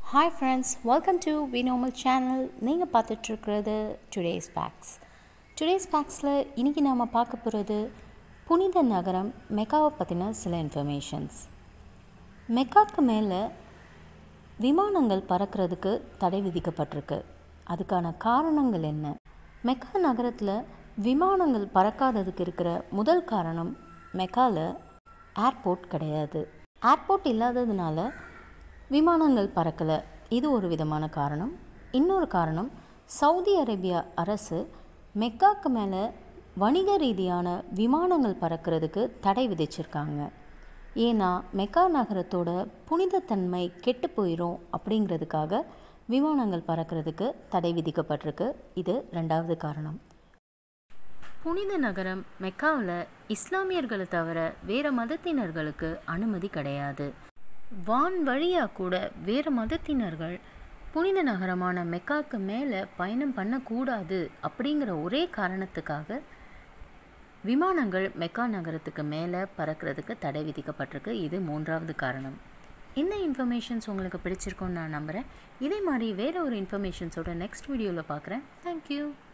hi friends welcome to we normal channel நீங்கள் பார்த்துட்ருக்கிறது today's facts today's ஃபேக்ஸில் இன்றைக்கி நாம் பார்க்க போகிறது புனித நகரம் மெக்காவை பற்றின சில இன்ஃபர்மேஷன்ஸ் மெக்காவுக்கு மேலே விமானங்கள் பறக்கிறதுக்கு தடை விதிக்கப்பட்டிருக்கு அதுக்கான காரணங்கள் என்ன மெக்கா நகரத்தில் விமானங்கள் பறக்காததுக்கு இருக்கிற முதல் காரணம் மெக்காவில் ஏர்போர்ட் கிடையாது ஏர்போர்ட் இல்லாததுனால விமானங்கள் பறக்கலை இது ஒரு விதமான காரணம் இன்னொரு காரணம் சவுதி அரேபியா அரசு மெக்காக்கு மேலே வணிக ரீதியான விமானங்கள் பறக்கிறதுக்கு தடை விதிச்சிருக்காங்க ஏன்னா மெக்கா நகரத்தோட புனிதத்தன்மை கெட்டு போயிடும் அப்படிங்கிறதுக்காக விமானங்கள் பறக்கிறதுக்கு தடை விதிக்கப்பட்டிருக்கு இது ரெண்டாவது காரணம் புனித நகரம் மெக்காவில் இஸ்லாமியர்களை தவிர வேறு மதத்தினர்களுக்கு அனுமதி கிடையாது வான் வழியாக கூட வேறு மதத்தினர்கள் புனித நகரமான மெக்காவுக்கு மேலே பயணம் பண்ணக்கூடாது அப்படிங்கிற ஒரே காரணத்துக்காக விமானங்கள் மெக்கா நகரத்துக்கு மேலே பறக்கிறதுக்கு தடை விதிக்கப்பட்டிருக்கு இது மூன்றாவது காரணம் இந்த இன்ஃபர்மேஷன்ஸ் உங்களுக்கு பிடிச்சிருக்கும்னு நான் நம்புகிறேன் இதே மாதிரி வேறு ஒரு இன்ஃபர்மேஷன்ஸோட நெக்ஸ்ட் வீடியோவில் பார்க்குறேன் தேங்க்யூ